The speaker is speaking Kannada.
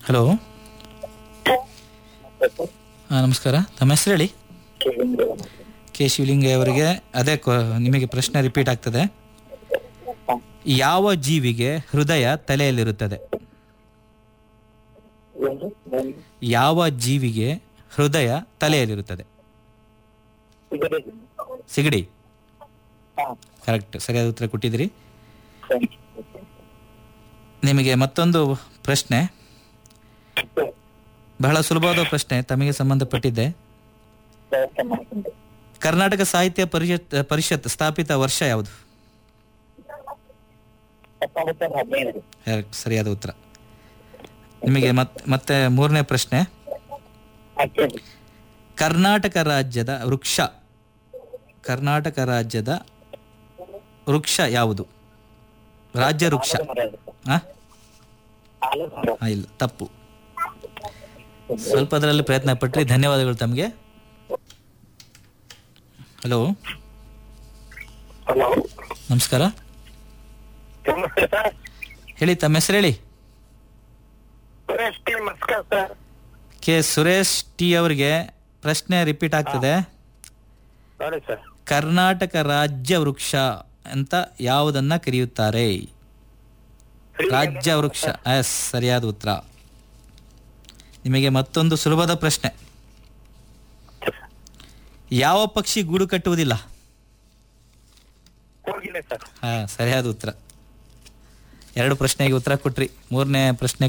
ಹಲೋ ಹಾಂ ನಮಸ್ಕಾರ ತಮ್ಮ ಹೆಸರು ಹೇಳಿ ಕೆ ಶಿವಲಿಂಗ ಅವರಿಗೆ ಅದೇ ಕ್ವ- ನಿಮಗೆ ಪ್ರಶ್ನೆ ರಿಪೀಟ್ ಆಗ್ತದೆ ಯಾವ ಜೀವಿಗೆ ಹೃದಯ ತಲೆಯಲ್ಲಿರುತ್ತದೆ ಯಾವ ಜೀವಿಗೆ ಹೃದಯ ತಲೆಯಲ್ಲಿರುತ್ತದೆ ಸಿಗಡಿ ಕರೆಕ್ಟ್ ಸರಿಯಾದ ಉತ್ತರ ಕೊಟ್ಟಿದ್ದೀರಿ ನಿಮಗೆ ಮತ್ತೊಂದು ಪ್ರಶ್ನೆ ಬಹಳ ಸುಲಭವಾದ ಪ್ರಶ್ನೆ ತಮಗೆ ಸಂಬಂಧಪಟ್ಟಿದ್ದೆ ಕರ್ನಾಟಕ ಸಾಹಿತ್ಯ ಪರಿಷತ್ ಪರಿಷತ್ ಸ್ಥಾಪಿತ ವರ್ಷ ಯಾವುದು Correct, ಸರಿಯಾದ ಉತ್ತರ ನಿಮಗೆ ಮತ್ ಮತ್ತೆ ಮೂರನೇ ಪ್ರಶ್ನೆ ಕರ್ನಾಟಕ ರಾಜ್ಯದ ವೃಕ್ಷ ಕರ್ನಾಟಕ ರಾಜ್ಯದ ವೃಕ್ಷ ಯಾವುದು ರಾಜ್ಯ ವೃಕ್ಷ ಆ? ಆ, ಇಲ್ಲ ತಪ್ಪು ಸ್ವಲ್ಪ ಅದರಲ್ಲಿ ಪ್ರಯತ್ನ ಪಟ್ರಿ ಧನ್ಯವಾದಗಳು ತಮಗೆ ಹಲೋ ಹಲೋ ನಮಸ್ಕಾರ ನಮಸ್ತೆ ಸರ್ ಹೇಳಿ ತಮ್ಮ ಹೆಸರು ಹೇಳಿ ಸುರೇಶ್ ಟಿ ನಮಸ್ಕಾರ ಸರ್ ಕೆ ಸುರೇಶ್ ಟಿ ಅವರಿಗೆ ಪ್ರಶ್ನೆ ರಿಪೀಟ್ ಆಗ್ತದೆ ನೋಡಿ ಸರ್ ಕರ್ನಾಟಕ ರಾಜ್ಯ ವೃಕ್ಷ ಅಂತ ಯಾವುದನ್ನ ಕರೆಯುತ್ತಾರೆ ರಾಜ್ಯ ವೃಕ್ಷ ಎಸ್ ಸರಿಯಾದ ಉತ್ತರ ನಿಮಗೆ ಮತ್ತೊಂದು ಸುಲಭದ ಪ್ರಶ್ನೆ ಯಾವ ಪಕ್ಷಿ ಗೂಡು ಕಟ್ಟುವುದಿಲ್ಲ ಹೋಗಿಲ್ಲ ಸರ್ ಹಾ ಸರಿಯಾದ ಉತ್ತರ ಎರಡು ಪ್ರಶ್ನೆಗೆ ಉತ್ತರ ಕೊಟ್ರಿ ಮೂರನೇ ಪ್ರಶ್ನೆ